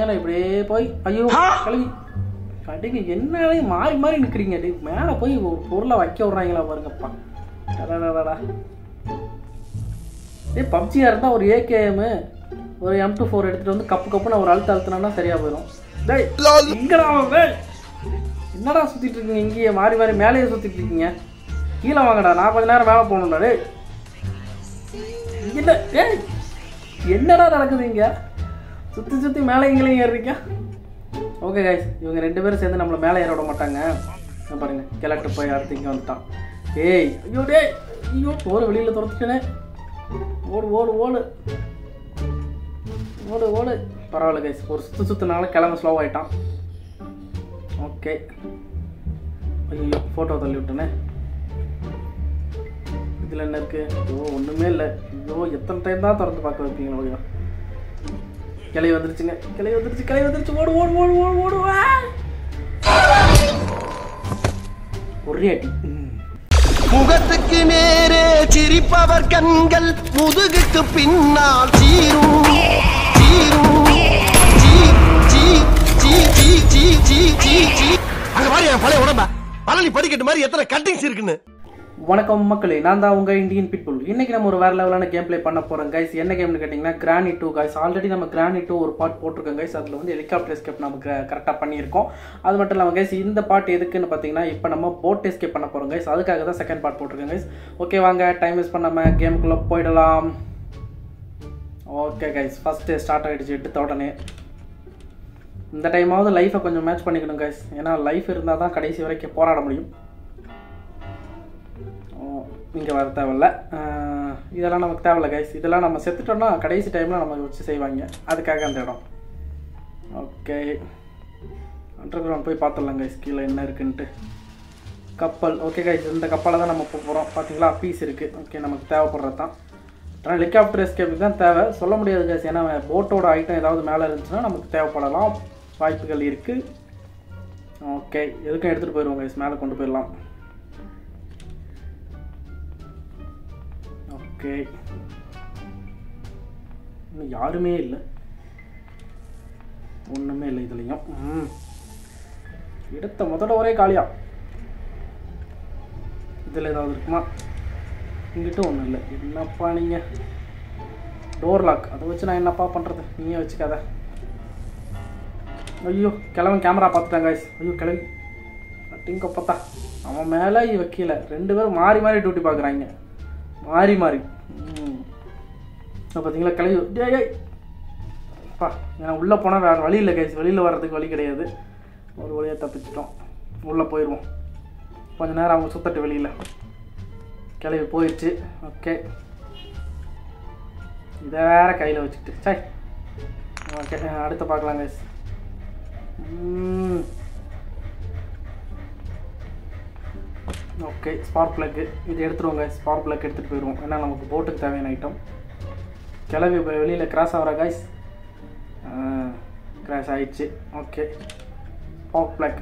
மேலே இப்படியே போய் ஐயோ கிளவி கடைக்கு என்ன மாறி மாறி நிற்கிறீங்க டே மேலே போய் ஒரு பொருளை வைக்க விட்றாங்களா பாருங்கப்பா அடடடடா. ஏய் பப்ஜியாக இருந்தால் ஒரு ஏகேஎம்மு ஒரு எம் டூ ஃபோர் எடுத்துகிட்டு வந்து கப்பு கப்புன்னு ஒரு அழுத்த அழுத்தினா சரியாக போயிடும் டேய் இங்கடா அவன் டேய். என்னடா சுற்றிட்டு இருக்கீங்க இங்கேயே மாறி மாறி மேலேயே சுற்றிட்டு இருக்கீங்க கீழே வாங்கடா நான் கொஞ்ச நேரம் மேலே போகணும்டா டேய் இல்லை ஏய் என்னடா நடக்குது இங்கே சுற்றி சுற்றி மேலே இங்கேயும் ஏறுறீங்க ஓகே கைஸ் இவங்க ரெண்டு பேரும் சேர்ந்து நம்மளை மேலே ஏற விட மாட்டாங்க இங்க பாருங்க கிழட்டு போய் அடுத்து இங்கே வந்துட்டான் ஏய் ஐயோ டேய் ஐயோ ஓடு வெளியில் துரத்துட்டேனே ஓடு ஓடு ஓடு ஓடு ஓடு பரவாயில்ல கைஸ் ஒரு சுற்று சுற்றுனால கிளம்ப ஸ்லோ ஆகிட்டான் ஓகே ஐயோ ஃபோட்டோ தள்ளி விட்டேனே இதில் என்ன இருக்கு ஐயோ ஒன்றுமே இல்லை ஐயோ எத்தனை டைம் தான் திறந்து பார்க்க வைப்பீங்களா ஐயோ கிளை வந்துருச்சுங்க கிளை வந்துருச்சு கிளை வந்துருச்சு ஓடு ஓடு ஓடு ஓடு ஓடு வா. ஒரே அடி ம். முகத்துக்கு நேரே சிரிப்பவர் கண்கள் முதுகுக்கு பின்னால் சீரும் சீரும் சீ சீ சீ சீ சீ சீ சீ சீ அங்க மாதிரி என் பழைய உடம்ப பழனி படிக்கட்டு மாதிரி எத்தனை கட்டிங்ஸ் இருக்குன்னு வணக்கம் மக்களே நான் தான் உங்கள் இந்தியன் பிட்புல் இன்னைக்கு நம்ம ஒரு வேற லெவலான கேம் ப்ளே பண்ண போகிறோம் கைஸ் என்ன கேம்னு கேட்டிங்கன்னா கிரானி டூ கைஸ் ஆல்ரெடி நம்ம கிரானி டூ ஒரு பாட் போட்டிருக்கோம் கைஸ் அதில் வந்து ஹெலிகாப்டர் எஸ்கேப் நமக்கு கரெக்டாக பண்ணியிருக்கோம் அது மட்டும் இல்லாமல் கைஸ் இந்த பாட் எதுக்குன்னு பார்த்தீங்கன்னா இப்போ நம்ம போட் எஸ்கேப் பண்ண போகிறோம் கைஸ் அதுக்காக தான் செகண்ட் பார்ட் போட்டிருக்கோம் கைஸ் ஓகே வாங்க டைம் வேஸ்ட் பண்ணாமல் கேமுக்குள்ளே போயிடலாம் ஓகே கைஸ் ஃபஸ்ட்டு ஸ்டார்ட் ஆகிடுச்சு எடுத்த உடனே இந்த டைமாவது லைஃப்பை கொஞ்சம் மேட்ச் பண்ணிக்கணும் கைஸ் ஏன்னா லைஃப் இருந்தால் தான் கடைசி வரைக்கும் போராட முடியும் இங்கே வர தேவையில்ல அஹ் இதெல்லாம் நமக்கு தேவையில்ல கைஸ் இதெல்லாம் நம்ம செத்துட்டோம்னா கடைசி டைமில் நம்ம வச்சு செய்வாங்க அதுக்காக அந்த இடம் ஓகே அண்டர் கிரவுண்ட் போய் பார்த்துடலாம் கைஸ் கீழே என்ன இருக்குன்ட்டு கப்பல் ஓகே கைஸ் இந்த கப்பலை தான் நம்ம போக போகிறோம் பார்த்தீங்களா பீஸ் இருக்குது ஓகே நமக்கு தேவைப்படுறது தான் ஆனால் ஹெலிகாப்டர் எஸ்கேப்புக்கு தான் தேவை சொல்ல முடியாது கைஸ் ஏன்னா போட்டோட ஐட்டம் ஏதாவது மேலே இருந்துச்சுன்னா நமக்கு தேவைப்படலாம் வாய்ப்புகள் இருக்குது ஓகே எதுக்கும் எடுத்துகிட்டு போயிடுவோம் கைஸ் மேலே கொண்டு போயிடலாம் ஓகே இன்னும் யாருமே இல்லை ஒன்றுமே இல்லை இதுலேயும் ம் எடுத்த முதல்ல ஒரே காலியா இதில் ஏதாவது இருக்குமா இங்கிட்ட ஒன்றும் இல்லை என்னப்பா நீங்கள் டோர் லாக் அதை வச்சு நான் என்னப்பா பண்ணுறது நீயே வச்சுக்காத ஐயோ கிழவன் கேமரா பார்த்துட்டாங்க guys. ஐயோ கிளவி அட்டிங்க பார்த்தா அவன் மேலே இவ கீழே ரெண்டு பேரும் மாறி மாறி டியூட்டி பார்க்குறாங்க மாறி மாறி ம் இப்போ பார்த்தீங்களா கிளவி டேய் ஏய் அப்பா நான் உள்ளே போனால் வேறு வழி இல்லை கைஸ் வெளியில் வர்றதுக்கு வழி கிடையாது ஒரு வழியாக தப்பிச்சிட்டோம் உள்ளே போயிடுவோம் கொஞ்ச நேரம் அவங்க சுத்தட்டு வெளியில் கிளவி போயிடுச்சு ஓகே இதை வேற கையில் வச்சுக்கிட்டு சை ஓகே அடுத்து பார்க்கலாம் கைஸ் ஓகே ஸ்பார்க் பிளக்கு இது எடுத்துருவோங்க ஸ்பார்க் பிளக் எடுத்துகிட்டு போயிடுவோம் ஏன்னா நமக்கு போட்டுக்கு தேவையான ஐட்டம் கிளவி வெளியில் கிராஸ் ஆகிற காய்ஸ் கிராஷ் ஆயிடுச்சு ஓகே ஸ்பார்க் பிளக்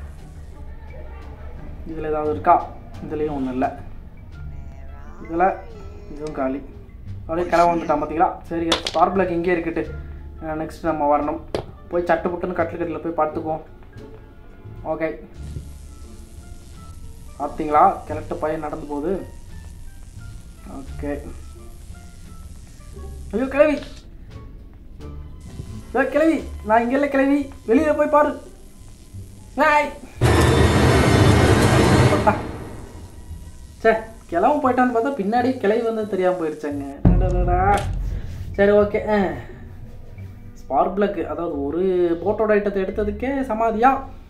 இதில் ஏதாவது இருக்கா இதுலேயும் ஒன்றும் இல்லை இதில் இதுவும் காலி அப்படியே கிளம்ப வந்துட்டான் பார்த்தீங்களா சரி ஸ்பார்க் பிளக் இங்கே இருக்கட்டு நெக்ஸ்ட் நம்ம வரணும் போய் சட்டு புட்டுன்னு கட்டில் கட்டில் போய் பார்த்துக்குவோம் ஓகே பார்த்தீங்களா கிழட்டு பையன் நடந்து போகுது ஓகே ஐயோ கிளவி ஏய், கிளவி நான் இங்கே இல்லை கிளவி வெளியில போய் பாரு ஏய். போட்டா. சே கிளவும் போயிட்டான்னு பார்த்தா பின்னாடி கிளவி வந்து தெரியாமல் போயிடுச்சாங்க அடடடா. சரி ஓகே ஸ்பார்க் பிளக் அதாவது ஒரு போட்டோட ஐட்டத்தை எடுத்ததுக்கே சமாதியா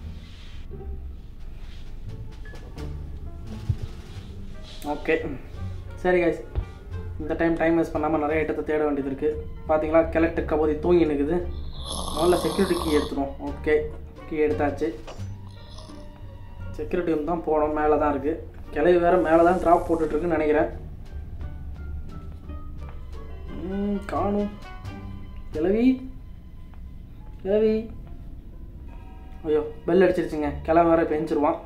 ஓகே சரி கைஸ் இந்த டைம் டைம் வேஸ்ட் பண்ணாமல் நிறைய ஐட்டத்தை தேட வேண்டியது இருக்குது பார்த்தீங்களா கிழட்டு கபோதி தூங்கி நிற்குது முதல்ல செக்யூரிட்டி கீ எடுத்துரும் ஓகே கீ எடுத்தாச்சு செக்யூரிட்டி ரூம் தான் போனோம் மேலே தான் இருக்குது கிளவி வேறு மேலே தான் ட்ராப் போட்டுட்ருக்குன்னு நினைக்கிறேன் ம், காணும் கிளவி கிளவி ஐயோ பெல் அடிச்சிருச்சுங்க கிளவி வேற பெஞ்சிருவான்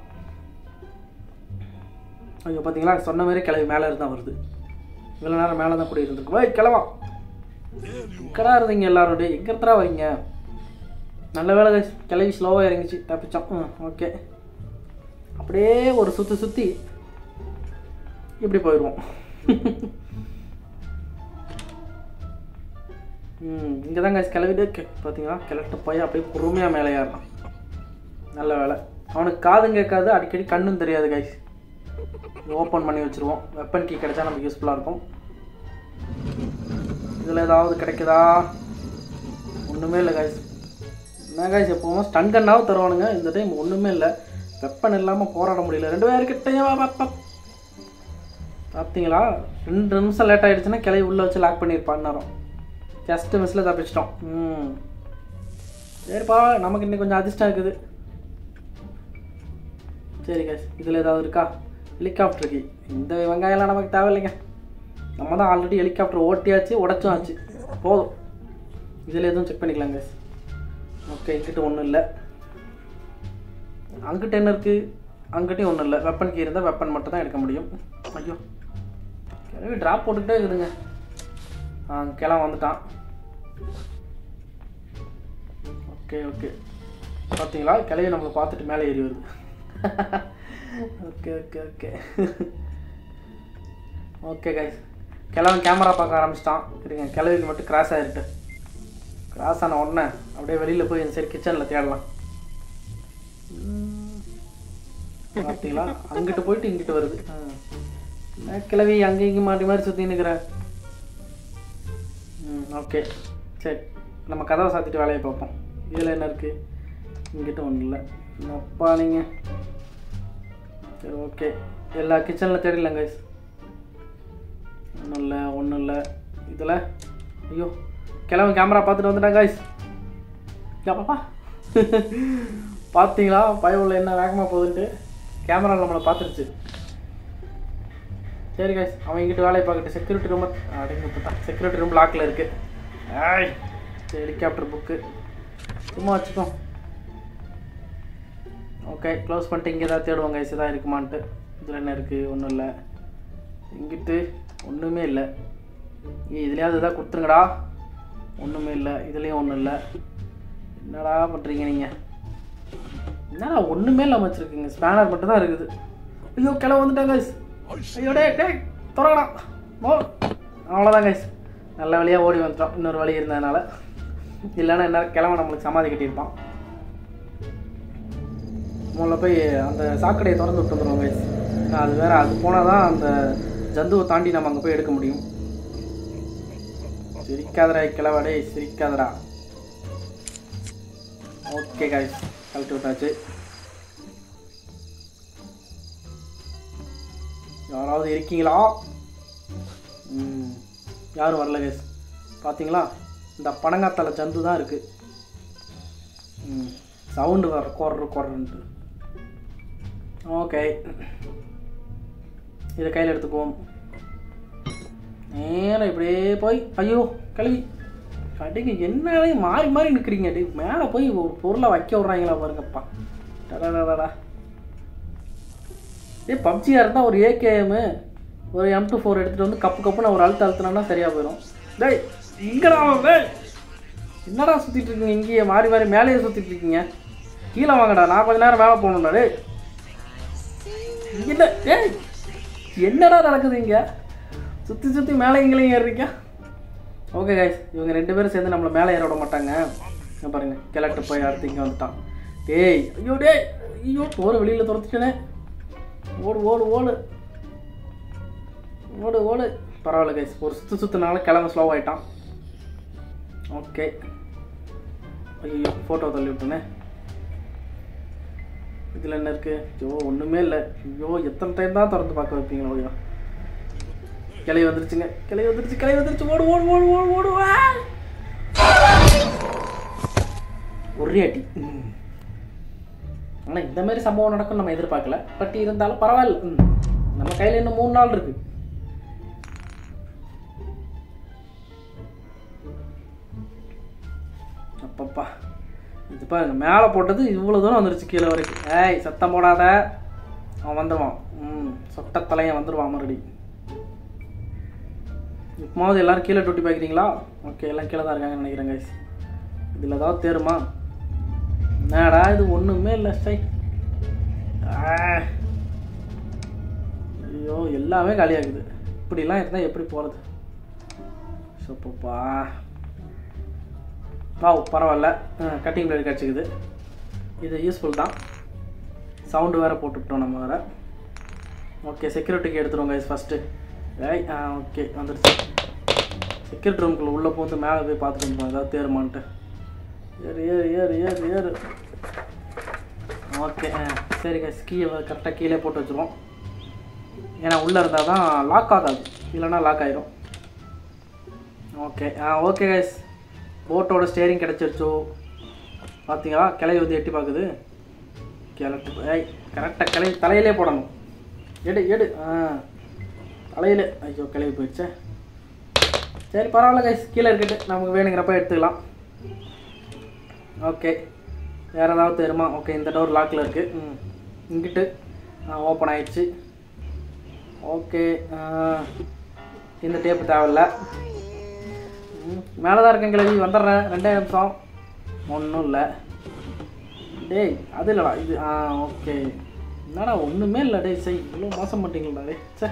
ஐயோ பார்த்தீங்களா சொன்ன மாதிரி கிளவி மேலே இருந்தால் வருது இவ்வளோ நேரம் மேலே தான் கூடி இருந்திருக்கு வை கிளவா எங்கடா இருந்தீங்க எல்லாரும் டேய் எங்கே இடத்துல வரீங்க நல்ல வேலை guys. கிளவி ஸ்லோவாக இறங்கிச்சு தப்பிச்சோம் ம் ஓகே அப்படியே ஒரு சுற்றி சுற்றி இப்படி போயிடுவோம் ம் இங்கே தான் guys கிளவிட்டே கே பார்த்தீங்களா கிளட்டு போய் அப்படியே பொறுமையாக மேலே ஏறலாம் நல்ல வேலை அவனுக்கு காதும் கேட்காது அடிக்கடி கண்ணும் தெரியாது கைஸ் ஓப்பன் பண்ணி வச்சுருவோம் வெப்பன் கீ கிடைச்சா நமக்கு யூஸ்ஃபுல்லாக இருக்கும் இதில் ஏதாவது கிடைக்குதா ஒன்றுமே இல்லை கைஸ் என்ன கைஸ் எப்பவும் ஸ்டன் கன்னாவும் தருவானுங்க இந்த டைம் ஒன்றுமே இல்லை வெப்பன் இல்லாமல் போராட முடியல ரெண்டு பேருக்கிட்டையும் பார்த்தீங்களா ரெண்டு நிமிஷம் லேட் ஆகிடுச்சுன்னா கிளை உள்ளே வச்சு லாக் பண்ணியிருப்பான் நேரம் ஜஸ்ட் மிஸ்ஸில் தப்பிச்சிட்டோம் ம் சரிப்பா நமக்கு இன்னைக்கு கொஞ்சம் அதிர்ஷ்டம் இருக்குது சரி கைஸ் இதில் ஏதாவது இருக்கா ஹெலிகாப்டர் கீ இந்த வெங்காயம்லாம் நமக்கு தேவையில்லைங்க நம்ம தான் ஆல்ரெடி ஹெலிகாப்டர் ஓட்டியாச்சு உடச்சும் ஆச்சு போதும் இதில் எதுவும் செக் பண்ணிக்கலாம் கைஸ் ஓகே இங்கிட்ட ஒன்றும் இல்லை அங்கிட்ட என்ன இருக்குது அங்கிட்டையும் ஒன்றும் இல்லை வெப்பன் கீ இருந்தால் வெப்பன் மட்டும் தான் எடுக்க முடியும் ஐயோ கிளம்பி ட்ராப் போட்டுக்கிட்டே இருக்குதுங்க ஆ கிளம்ப வந்துட்டான் ஓகே ஓகே பார்த்தீங்களா கிளவி நம்மளை பார்த்துட்டு மேலே ஏறி வருது okay okay okay okay guys கிழவன் கேமரா பார்க்க ஆரம்பிச்சிட்டான் இருங்க கிழவிக்கு மட்டும் கிராஸ் ஆகிருக்கு கிராஸ் ஆன உடனே அப்படியே வெளியில் போய் இந்த சரி கிச்சனில் தேடலாம் உம். பார்த்தீங்களா அங்கிட்டு போயிட்டு இங்கிட்டு வருது ஆ. என்ன கிழவி அங்கே இங்கே மாட்டி மாதிரி சுற்றி நிற்கிறேன் ம் ஓகே சரி நம்ம கதவை சாத்திட்டு வேலையை பார்ப்போம் இதில் என்ன இருக்குது இங்கிட்ட ஒன்றும் இல்லை அப்பா நீங்கள் சரி ஓகே எல்லா கிச்சனில் தேடிடலாம் கைஸ் ஒன்றும் இல்லை ஒன்றும் இல்லை இதில் ஐயோ கிளம்பி கேமரா பார்த்துட்டு வந்துட்டேன் கைஸ் பாப்பா பார்த்தீங்களா பயவுள்ள என்ன வேகமாக போகுதுன்ட்டு கேமரா நம்மளை பார்த்துருச்சு சரி கைஸ் அவன் இங்கிட்ட வேலையை பார்க்கட்டு செக்யூரிட்டி ரூம் அப்படிங்க செக்யூரிட்டி ரூம் லாக்கில் இருக்குது ஆய் ஹெலிகாப்டர் புக்கு சும்மா வச்சுக்கோ ஓகே க்ளோஸ் பண்ணிட்டு இங்கே ஏதாவது தேடுவோம் கைஸ் எதாவது இருக்குமான்ட்டு இதில் என்ன இருக்குது ஒன்றும் இல்லை இங்கிட்டு ஒன்றுமே இல்லை ஏய் இதுலையாவது எதாவது கொடுத்துருங்கடா ஒன்றுமே இல்லை இதுலேயும் ஒன்றும் இல்லை என்னடா பண்ணுறீங்க நீங்கள் என்னடா ஒன்றுமே இல்லாமல் வச்சுருக்கீங்க ஸ்பேனர் மட்டும் தான் இருக்குது ஐயோ கிளம்ப வந்துட்டேன் கைஸ் ஐயோ டே டே துறங்கடா ஓ அவ்வளோதான் கைஸ் நல்ல வழியாக ஓடி வந்துட்டோம் இன்னொரு வழி இருந்ததுனால இல்லைன்னா என்ன கிளம்ப நம்மளுக்கு சமாதி கட்டியிருப்பான் முதல்ல போய் அந்த சாக்கடையை திறந்து விட்டு வந்துடுவோம் கைஸ் அது வேற அது போனால் தான் அந்த ஜந்துவை தாண்டி நம்ம அங்கே போய் எடுக்க முடியும் சிரிக்காதடா கிளவாடே சிரிக்காதடா ஓகே கைஸ் கழட்டி விட்டாச்சு யாராவது இருக்கீங்களா ம் யாரும் வரல கைஸ் பார்த்தீங்களா இந்த பனங்காத்தலை ஜந்து தான் இருக்குது ம் சவுண்டு வர குறரு குறன்ட்டு ஓகே இதை கையில் எடுத்துக்குவோம் நேரம் இப்படியே போய் ஐயோ கழுவி கடைக்கு என்ன மாறி மாறி நிற்கிறீங்க டி மேலே போய் ஒரு பொருளை வைக்க விட்றாங்களா பாருங்கப்பா டடடடடா ஏ பப்ஜியாக இருந்தால் ஒரு ஏகேஎம்மு ஒரு எம் டூ ஃபோர் எடுத்துகிட்டு வந்து கப்பு கப்புன்னு ஒரு அழுத்த அழுத்தினா சரியாக போயிடும் டேய் இங்கடா அவன், டேய் என்னடா சுற்றிட்டு இருக்கீங்க இங்கேயே மாறி மாறி மேலேயே சுற்றிட்டு இருக்கீங்க கீழே வாங்கடா நான் கொஞ்ச நேரம் மேலே போகணும்டா டேய் இல்லை ஏய் என்னடா நடக்குது இங்கே சுற்றி சுற்றி மேலே இங்கேயும் ஏறுறீங்க ஓகே கைஸ் இவங்க ரெண்டு பேரும் சேர்ந்து நம்மளை மேலே ஏற விட மாட்டாங்க இங்க பாருங்க கிழட்டு போய் அடுத்து இங்கே வந்துட்டான் டேய் ஐயோ டேய் ஐயோ போகிற வெளியில் துரத்துட்டேனே ஓடு ஓடு ஓடு ஓடு ஓடு பரவாயில்ல கைஸ் ஒரு சுற்று சுற்றுனால கிளம்ப ஸ்லோ ஆகிட்டான் ஓகே ஐயோ ஃபோட்டோ தள்ளி விட்டுனே இதில் என்ன இருக்கு ஐயோ ஒன்றுமே இல்லை ஐயோ எத்தனை டைம் தான் திறந்து பார்க்க வைப்பீங்களா ஐயோ கிளை வந்துருச்சுங்க கிளை வந்துருச்சு கிளை வந்துருச்சு ஓடு ஓடு ஓடு ஓடு ஓடு வா! ஒரே அடி ஆனால் இந்த மாதிரி சம்பவம் நடக்கும் நம்ம எதிர்பார்க்கல பட் இருந்தாலும் பரவாயில்ல ம். நம்ம கையில் இன்னும் மூணு நாள் இருக்கு அப்பப்பா இது பாருங்க மேலே போட்டது இவ்வளோ தூரம் வந்துருச்சு கீழே வரைக்கும் ஏய் சத்தம் போடாத அவன் வந்துடுவான் ம் சொட்டத்தலையன் வந்துடுவான் மறுபடி இப்போது எல்லாரும் கீழே டூட்டி பார்க்குறீங்களா ஓகே எல்லாம் கீழே தான் இருக்காங்கன்னு நினைக்கிறேன் கைஸ் இதில் ஏதாவது தேருமா என்னடா இது ஒன்றுமே இல்லை சை ஆ. ஐயோ எல்லாமே காலியாகுது இப்படிலாம் இருந்தால் எப்படி போகிறது சூப்பப்பா வாவ் பரவாயில்ல கட்டிங் பிளேட் கிடச்சிக்குது இது யூஸ்ஃபுல் தான் சவுண்டு வேறு போட்டுவிட்டோம் நம்ம வேறு ஓகே செக்யூரிட்டிக்கு எடுத்துருவோம் கைஸ் ஃபஸ்ட்டு ஏய் ஆ ஓகே வந்துடுச்சு செக்யூரிட்டி ரூம்குள்ளே உள்ளே போந்து மேலே போய் பார்த்துட்டு வந்துருவோம் ஏதாவது தேருமான்ட்டு ஏறு ஏறு ஏறு ஏறு ஏறு ஓகே ஆ சரி கைஸ் கீழே கரெக்டாக கீழே போட்டு வச்சுருவோம் ஏன்னா உள்ளே இருந்தால் தான் லாக் ஆகாது இல்லைன்னா லாக் ஆயிரும் ஓகே ஆ ஓகே கைஸ் போட்டோட ஸ்டேரிங் கிடச்சிருச்சோ பார்த்தீங்களா கிளை வந்து எட்டி பார்க்குது கிளட்டு ஏய் கரெக்டாக கிளை தலையிலே போடணும் எடு எடு ஆ தலையில ஐயோ கிளவி போயிடுச்சே சரி பரவாயில்ல கைஸ் கீழே இருக்கட்டு நமக்கு வேணுங்கிறப்ப எடுத்துக்கலாம் ஓகே வேறு ஏதாவது தெரியுமா ஓகே இந்த டோர் லாக்கில் இருக்குது ம் இங்கிட்டு ஓப்பன் ஆயிடுச்சு ஓகே இந்த டேப்பு தேவையில்ல ம், மேலே தான் இருக்கேன் கிளவி வந்துடுறேன் ரெண்டே நிமிஷம் ஒன்றும் இல்லை டேய் அது இல்லைடா இது ஆ ஓகே என்னடா ஒன்றுமே இல்லை டேய் சை இவ்வளோ மோசம் பண்ணிட்டீங்களா டேய் சே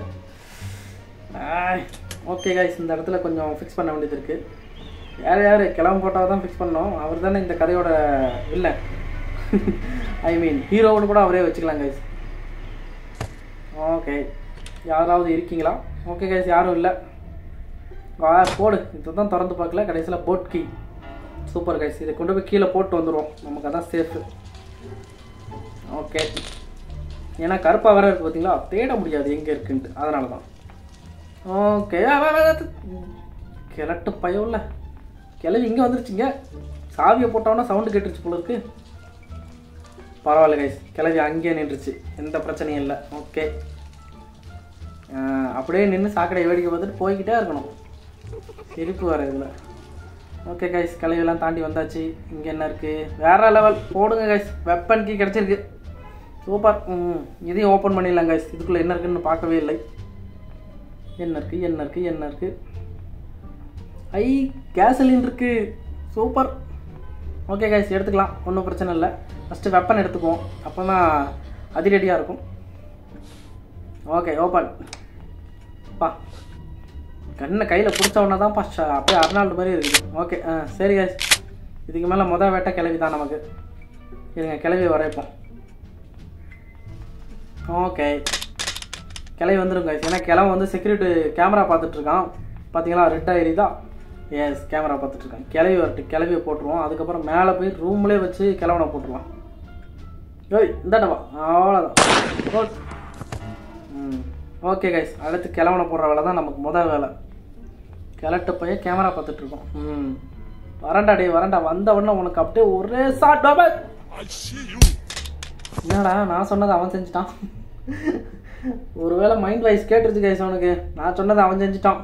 ஓகே கைஸ் இந்த இடத்துல கொஞ்சம் ஃபிக்ஸ் பண்ண வேண்டியது இருக்குது யார் யார் கிளம்ப போட்டால் தான் ஃபிக்ஸ் பண்ணோம் அவர் தானே இந்த கதையோட இல்லை ஐ மீன் ஹீரோன்னு கூட அவரே வச்சுக்கலாம் கைஸ் ஓகே யாராவது இருக்கீங்களா ஓகே கைஸ் யாரும் இல்லை வா போடு இதை தான் திறந்து பார்க்கல கடைசியில் போட் கீ சூப்பர் கைஸ் இதை கொண்டு போய் கீழே போட்டு வந்துடுவோம் நமக்கு அதான் சேஃபு ஓகே ஏன்னா கருப்பாக வேற இருக்கு பார்த்தீங்களா தேட முடியாது எங்கே இருக்குன்ட்டு அதனால தான் ஓகே கிழட்டு பயம் இல்லை கிளவி இங்கே வந்துருச்சுங்க சாவியை போட்டோன்னா சவுண்டு கேட்டுருச்சு போல இருக்கு பரவாயில்ல கைஸ் கிளவி அங்கேயே நின்றுச்சு எந்த பிரச்சனையும் இல்லை ஓகே அப்படியே நின்று சாக்கடையை வேடிக்கை பார்த்துட்டு போய்கிட்டே இருக்கணும் சிரிப்பு வர இதில் ஓகே கைஸ் கிளவியெல்லாம் தாண்டி வந்தாச்சு இங்கே என்ன இருக்குது வேற லெவல் போடுங்க கைஸ் வெப்பன் கீ கிடச்சிருக்கு சூப்பர் ம் இதையும் ஓப்பன் பண்ணிடலாம் கைஸ் இதுக்குள்ளே என்ன இருக்குன்னு பார்க்கவே இல்லை என்ன இருக்குது என்ன இருக்குது என்ன இருக்குது ஐ கேசலின் இருக்கு சூப்பர் ஓகே கைஸ் எடுத்துக்கலாம் ஒன்றும் பிரச்சனை இல்லை ஃபஸ்ட்டு வெப்பன் எடுத்துக்குவோம் அப்போ தான் அதிரடியாக இருக்கும் ஓகே ஓப்பன் பா கண்ணை கையில் பிடிச்ச உடனே தான் ஃபஸ்ட் அப்படியே அர்னால்டு மாதிரி இருக்குது ஓகே ஆ சரி கைஸ் இதுக்கு மேலே மொதல் வேட்டை கிளவி தான் நமக்கு இருங்க கிளவி வரைப்போம் ஓகே கிளவி வந்துடும் கைஸ் ஏன்னா கிளவன் வந்து செக்யூரிட்டி கேமரா பார்த்துட்ருக்கான் பார்த்தீங்களா ரெட் ஆயிரிதா எஸ் கேமரா பார்த்துட்ருக்கான் கிளவி வரட்டு கிளவியை போட்டுருவோம் அதுக்கப்புறம் மேலே போய் ரூம்லேயே வச்சு கிளவனை போட்டுருவான் ஏய் இந்தாட்டவா அவ்வளோதான் ஓ- ம் ஓகே கைஸ் அடுத்து கிளவனை போடுற வேலை தான் நமக்கு முதல் வேலை கிளட்டு போய் கேமரா பார்த்துட்ருக்கோம் ம் வரண்டா டே வரண்டா வந்த உடனே உனக்கு அப்படியே ஒரே ஷாட் டபுள் என்னடா நான் சொன்னதை அவன் செஞ்சுட்டான் ஒருவேளை மைண்ட் வாய்ஸ் கேட்டுருச்சு கைஸ் அவனுக்கு நான் சொன்னதை அவன் செஞ்சுட்டான்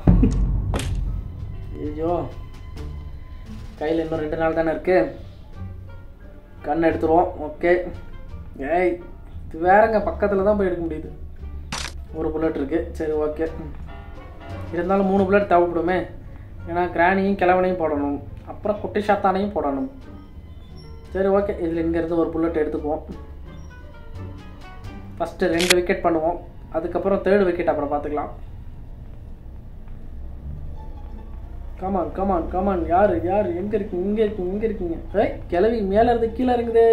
ஐயோ கையில் இன்னும் ரெண்டு நாள் தானே இருக்கு கண் எடுத்துருவோம் ஓகே ஏய் இது வேறங்க பக்கத்தில் தான் போய் எடுக்க முடியுது ஒரு புல்லட் இருக்கு சரி ஓகே இருந்தாலும் மூணு புல்லட் தேவைப்படுமே ஏன்னா கிராணியும் கிழவனையும் போடணும் அப்புறம் குட்டி சாத்தானையும் போடணும் சரி ஓகே இதில் இங்கேருந்து ஒரு புல்லட் எடுத்துக்குவோம் ஃபஸ்ட்டு ரெண்டு விக்கெட் பண்ணுவோம் அதுக்கப்புறம் தேர்டு விக்கெட் அப்புறம் பார்த்துக்கலாம் கமான் கமான் கமான் யார் யார் எங்கே இருக்கீங்க இங்கே இருக்கீங்க இங்கே இருக்கீங்க ஏய் கிளவி மேலே இருந்து கீழே இருக்குதே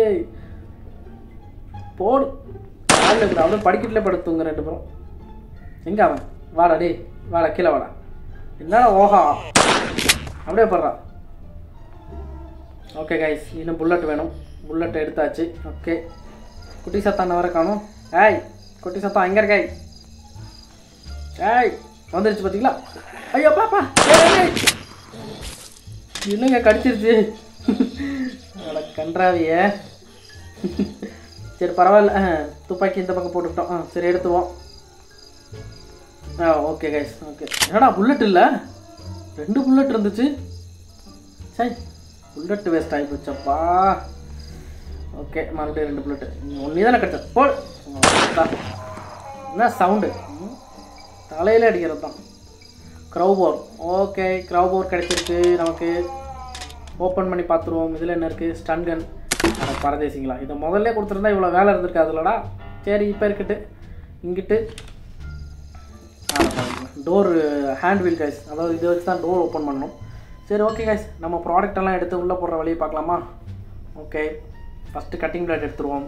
போடு காலில் இருக்குது அப்படியே படிக்கட்டில் படுத்துங்க ரெண்டு பேரும் எங்கே அவன் வாடா டேய் வாடா கீழே வாடா என்னடா ஓஹா அப்படியே போடுறா ஓகே கைஸ் இன்னும் புல்லட் வேணும் புல்லட் எடுத்தாச்சு ஓகே குட்டி சத்தான் வர காணும் ஏய் குட்டி சத்தம் எங்கே இருக்காய் ஏய் வந்துருச்சு பார்த்தீங்களா ஐயோ பாப்பா ஏய், ஏய். என்னங்க கடிச்சிருச்சு அட கன்றாவிய சரி பரவாயில்ல ஆ, துப்பாக்கி இந்த பக்கம் போட்டுக்கிட்டோம் ஆ சரி எடுத்துவோம் ஆ ஓகே கைஸ் ஓகே என்னடா புல்லட் இல்லை ரெண்டு புல்லட் இருந்துச்சு சரி புல்லட் வேஸ்ட் ஆகி போச்சப்பா ஓகே மறுபடியும் ரெண்டு புல்லட்டு ஒன்றே தானே கிடைச்சது போடு அவ்வளவுதான். என்ன சவுண்டு தலையில அடிக்கிறது தான் க்ரௌபோர் ஓகே க்ரௌபோர் கிடைச்சிருக்கு நமக்கு ஓப்பன் பண்ணி பார்த்துருவோம் இதில் என்ன இருக்குது ஸ்டன் கன் அட பரதேசிங்களா இதை முதல்ல கொடுத்துருந்தா இவ்வளோ வேலை இருந்திருக்காதுல்லடா சரி இப்போ இருக்கட்டு இங்கிட்டு டோர் ஹேண்ட் வீல் கைஸ் அதாவது இதை வச்சு தான் டோர் ஓப்பன் பண்ணணும் சரி ஓகே கைஸ் நம்ம ப்ராடக்ட் எல்லாம் எடுத்து உள்ளே போடுற வழியை பார்க்கலாமா ஓகே ஃபஸ்ட்டு கட்டிங் பிளேட் எடுத்துருவோம்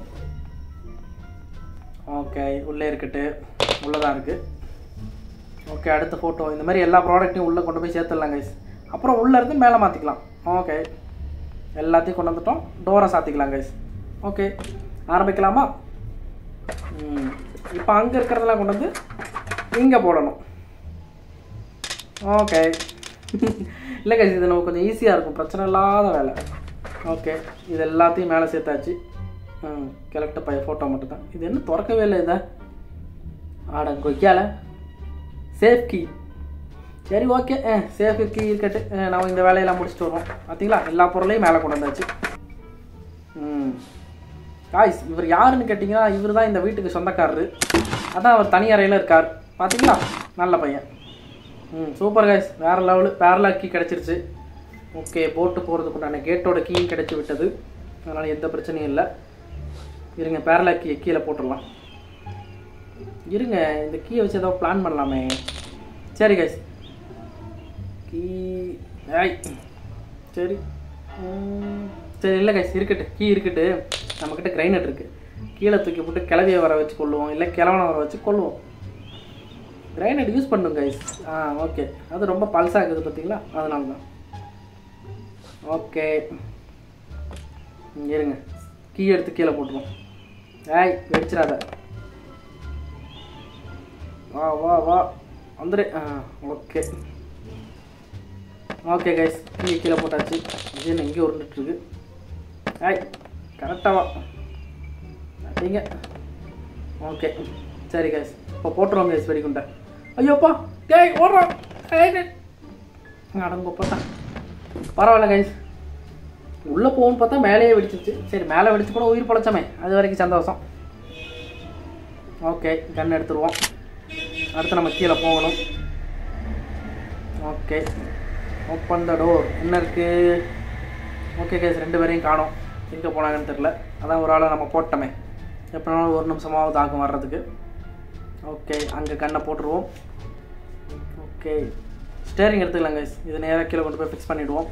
ஓகே உள்ளே இருக்கட்டு உள்ளே தான் இருக்குது ஓகே அடுத்த ஃபோட்டோ இந்த மாதிரி எல்லா ப்ராடக்ட்டையும் உள்ளே கொண்டு போய் சேர்த்துடலாம் கைஸ் அப்புறம் உள்ளே இருந்து மேலே மாற்றிக்கலாம் ஓகே எல்லாத்தையும் கொண்டு வந்துட்டோம் டோரை சாத்திக்கலாம் கைஸ் ஓகே ஆரம்பிக்கலாமா ம் இப்போ அங்கே இருக்கிறதெல்லாம் கொண்டு வந்து இங்கே போடணும் ஓகே இல்லை கைஸ் இது நமக்கு கொஞ்சம் ஈஸியாக இருக்கும் பிரச்சனை இல்லாத வேலை ஓகே இது எல்லாத்தையும் மேலே சேர்த்தாச்சு ம் கரெக்டாக பைய ஃபோட்டோ மட்டும் தான் இது என்ன திறக்கவே இல்லை இதை ஆட கொய்யால சேஃப் கீ சரி ஓகே ஆ சேஃப் கீ இருக்கட்டு ஆ, நம்ம இந்த வேலையெல்லாம் முடிச்சுட்டு வருவோம் பார்த்தீங்களா எல்லா பொருளையும் மேலே கொண்டு வந்தாச்சு ம் காய்ஸ் இவர் யாருன்னு கேட்டிங்கன்னா இவர் தான் இந்த வீட்டுக்கு சொந்தக்காரரு அதான் அவர் தனி அறையில் இருக்கார் பார்த்தீங்களா நல்ல பையன் ம் சூப்பர் காய்ஸ் வேறு லெவலு பேரலா கீ கிடச்சிருச்சு ஓகே போட்டு போகிறதுக்கு உண்டான கேட்டோட கீயும் கிடச்சி விட்டது அதனால் எந்த பிரச்சனையும் இல்லை இருங்க பேரலா கீயை கீழே போட்டுடலாம் இருங்க இந்த கீயை வச்சு ஏதோ பிளான் பண்ணலாமே சரி கைஸ் கீ ஐய் சரி ம், சரி இல்லை கைஸ் இருக்கட்டு கீ இருக்கட்டு நம்மக்கிட்ட கிரைனட் இருக்குது கீழே தூக்கி போட்டு கிளவியை வர வச்சு கொள்ளுவோம் இல்லை கிழவனை வர வச்சு கொள்ளுவோம் கிரைனட் யூஸ் பண்ணுங்க கைஸ் ஆ ஓகே அது ரொம்ப பல்ஸாக இருக்குது பார்த்தீங்களா அதனால தான் ஓகே ம், இருங்க கீ எடுத்து கீழே போட்டுருவோம் ஏய் வெடிச்சிடாத வா வா வா வந்துடு ஆ ஓகே ஓகே கைஸ் கீழே கீழே போட்டாச்சு இது என்ன இங்கே உருண்டுட்டு இருக்கு ஐய் கரெக்டாக வா அப்படிங்க ஓகே சரி கைஸ் இப்போ போட்டுருவோம் கைஸ் வெடிக்குண்டை ஐயோப்பா டேய் ஓடுறோம் அடங்கப்பட்டா பரவாயில்ல கைஸ் உள்ளே போகணும்னு பார்த்தா மேலேயே வெடிச்சிருச்சு சரி மேலே வெடிச்சு கூட உயிர் பழச்சமே அது வரைக்கும் சந்தோஷம் ஓகே கன் எடுத்துருவோம் அடுத்து நம்ம கீழே போகணும் ஓகே ஓப்பன் த டோர் என்ன இருக்குது ஓகே கேஸ் ரெண்டு பேரையும் காணோம் எங்கே போனாங்கன்னு தெரில அதான் ஒரு ஆளை நம்ம போட்டோமே எப்படினாலும் ஒரு நிமிஷமாவது ஆகும் வர்றதுக்கு ஓகே அங்கே கண்ணை போட்டுருவோம் ஓகே ஸ்டேரிங் எடுத்துக்கலாம் கைஸ் இது நேராக கீழே கொண்டு போய் ஃபிக்ஸ் பண்ணிவிடுவோம்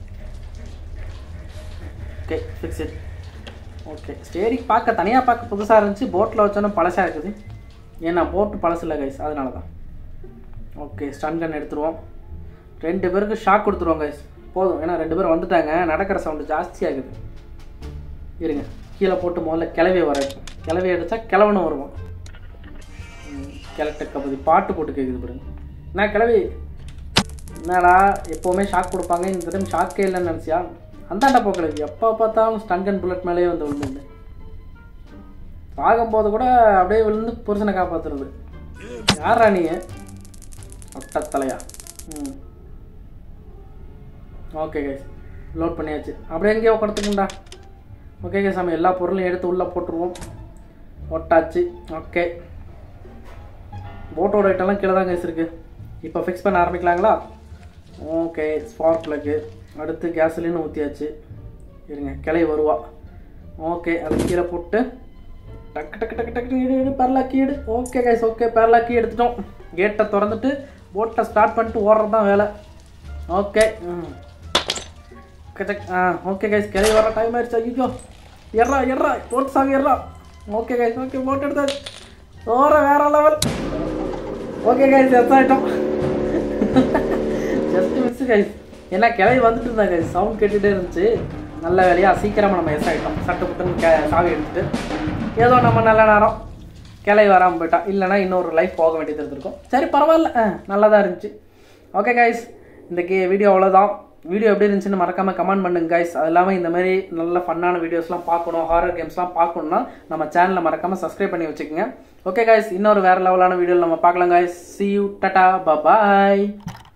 okay fix it okay steering பார்க்க தனியாக பார்க்க புதுசாக இருந்துச்சு போட்டில் வச்சோன்னா பழசாக இருக்குது ஏன்னா போட்டு பழசு இல்லை கைஸ் அதனால தான் ஓகே ஸ்டன் கன் எடுத்துருவோம் ரெண்டு பேருக்கு ஷாக் கொடுத்துருவோம் கைஸ் போதும் ஏன்னா ரெண்டு பேரும் வந்துட்டாங்க நடக்கிற சவுண்டு ஜாஸ்தியாகுது இருங்க கீழே போட்டு முதல்ல கிளவி வர கிளவி அடித்தா கிளவனும் வருவான் கிழட்ட கபதி பாட்டு போட்டு கேட்குது பாருங்க நான் கிளவி என்னடா எப்போவுமே ஷாக் கொடுப்பாங்க இந்த டைம் ஷாக்கே இல்லைன்னு நினச்சியா அந்தாண்ட போ கிளவி எப்போ பார்த்தாலும் ஸ்டங்கன் புல்லட் மேலேயே வந்து விழுந்து சாகும்போது கூட அப்படியே விழுந்து புருஷனை காப்பாத்துறது யாரா நீ ஒட்டத்தலையா ம் ஓகே கைஸ் லோட் பண்ணியாச்சு அப்படியே எங்கேயோ உட்காந்துக்குண்டா ஓகே கைஸ் நம்ம எல்லா பொருளையும் எடுத்து உள்ளே போட்டுருவோம் ஒட்டாச்சு ஓகே போட்டோட ஐட்டம்லாம் கீழே தான் கைஸ் இருக்குது இப்போ ஃபிக்ஸ் பண்ண ஆரம்பிக்கலாங்களா ஓகே ஸ்பார்க் ப்ளக்கு அடுத்து கேஸ்லின்னு ஊற்றியாச்சு இருங்க கிளை வருவா ஓகே அதை கீழே போட்டு டக்கு டக்கு டக்கு டக்கு இடு இடு பேரலாக்கி எடு ஓகே கைஸ் ஓகே பேரலாக்கி எடுத்துட்டோம் கேட்டை திறந்துட்டு போட்டை ஸ்டார்ட் பண்ணிட்டு ஓடுறது தான் வேலை ஓகே ம் கச்சக் ஆ ஓகே கைஸ் கிளை வர டைம் ஆயிடுச்சு ஐயோ எர்றா எர்றா போட்டு சாமி எர்றா ஓகே கைஸ் ஓகே போட்டு எடுத்தாச்சு ஓர வேற லெவல் ஓகே கைஸ் எஸ் ஆகிட்டோம் ஜஸ்ட் மிஸ் கைஸ் ஏன்னா கிளவி வந்துட்டு இருந்தா கைஸ் சவுண்ட் கேட்டுகிட்டே இருந்துச்சு நல்ல வேலையா சீக்கிரமாக நம்ம எஸ் ஆகிட்டோம் சட்டு புட்டுன்னு கே சாவி எடுத்துட்டு ஏதோ நம்ம நல்ல நேரம் கிளவி வராமல் போயிட்டா இல்லைன்னா இன்னொரு லைஃப் போக வேண்டியது இருந்திருக்கும் சரி பரவாயில்ல ஆ நல்லா தான் இருந்துச்சு ஓகே கைஸ் இந்த கே வீடியோ அவ்வளோதான் வீடியோ எப்படி இருந்துச்சுன்னு மறக்காமல் கமெண்ட் பண்ணுங்க கைஸ் அது இல்லாமல் இந்த மாதிரி நல்ல ஃபன்னான வீடியோஸ்லாம் பார்க்கணும் ஹாரர் கேம்ஸ்லாம் பார்க்கணுன்னா நம்ம சேனலை மறக்காமல் சப்ஸ்கிரைப் பண்ணி வச்சுக்கோங்க ஓகே கைஸ் இன்னொரு வேறு லெவலான வீடியோவில் நம்ம பார்க்கலாம் கைஸ் see you டாட்டா பாய்